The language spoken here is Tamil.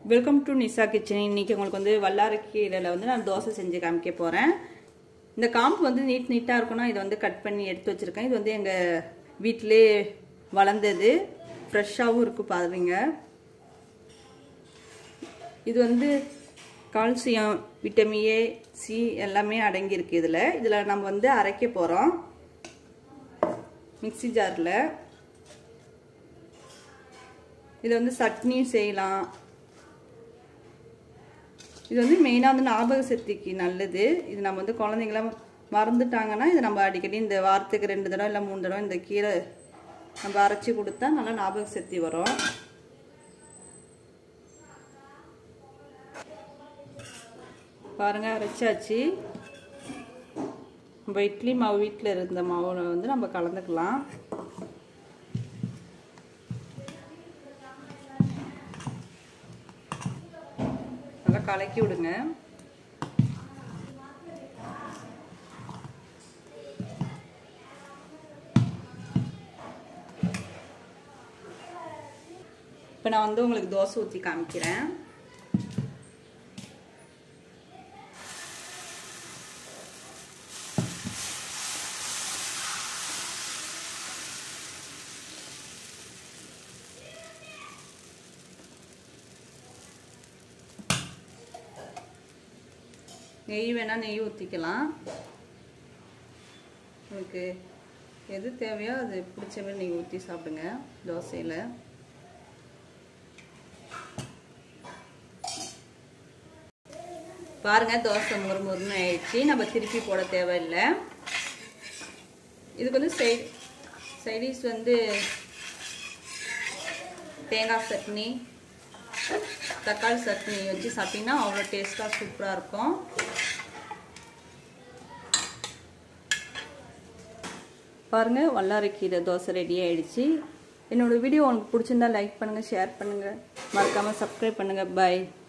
வெல்கம் டு நிசா கிச்சன் இன்னைக்கு உங்களுக்கு வந்து வல்லாரக்கீரையில் வந்து நான் தோசை செஞ்சு காமிக்க போகிறேன் இந்த காம்பு வந்து நீட் நீட்டாக இருக்கணும் இதை வந்து கட் பண்ணி எடுத்து வச்சுருக்கேன் இது வந்து எங்கள் வீட்டிலே வளர்ந்தது ஃப்ரெஷ்ஷாகவும் இருக்குது பாருங்க இது வந்து கால்சியம் விட்டமின் ஏ சி எல்லாமே அடங்கியிருக்கு இதில் இதில் நம்ம வந்து அரைக்க போகிறோம் மிக்சி ஜாரில் இதை வந்து சட்னியும் செய்யலாம் இது வந்து மெயினாக வந்து ஞாபக சக்திக்கு நல்லது இது நம்ம வந்து குழந்தைங்களாம் மறந்துட்டாங்கன்னா இது நம்ம அடிக்கடி இந்த வாரத்துக்கு ரெண்டு தடவை இல்லை மூணு தடவை இந்த கீரை நம்ம அரைச்சி கொடுத்தா நல்லா ஞாபக சக்தி வரும் பாருங்க அரைச்சாச்சு நம்ம இட்லி மாவு வீட்டில் இருந்த மாவு வந்து நம்ம கலந்துக்கலாம் நல்லா கலக்கி விடுங்க இப்போ நான் வந்து உங்களுக்கு தோசை ஊற்றி காமிக்கிறேன் நெய் வேணால் நெய் ஊற்றிக்கலாம் உங்களுக்கு எது தேவையோ அது பிடிச்ச மாதிரி நீங்கள் ஊற்றி சாப்பிடுங்க தோசையில் பாருங்கள் தோசை முறு முறுன்னு ஆயிடுச்சு நம்ம திருப்பி போட தேவையில்லை இதுக்கு வந்து சை சைடிஷ் வந்து தேங்காய் சட்னி தக்காளி சட்னி வச்சு சாப்பிட்டிங்கன்னா அவ்வளோ டேஸ்ட்டாக சூப்பராக இருக்கும் பாருங்கள் வல்லாரைக்கீரை தோசை ரெடி ஆகிடுச்சு என்னோடய வீடியோ உங்களுக்கு பிடிச்சிருந்தா லைக் பண்ணுங்கள் ஷேர் பண்ணுங்கள் மறக்காமல் சப்ஸ்கிரைப் பண்ணுங்கள் பாய்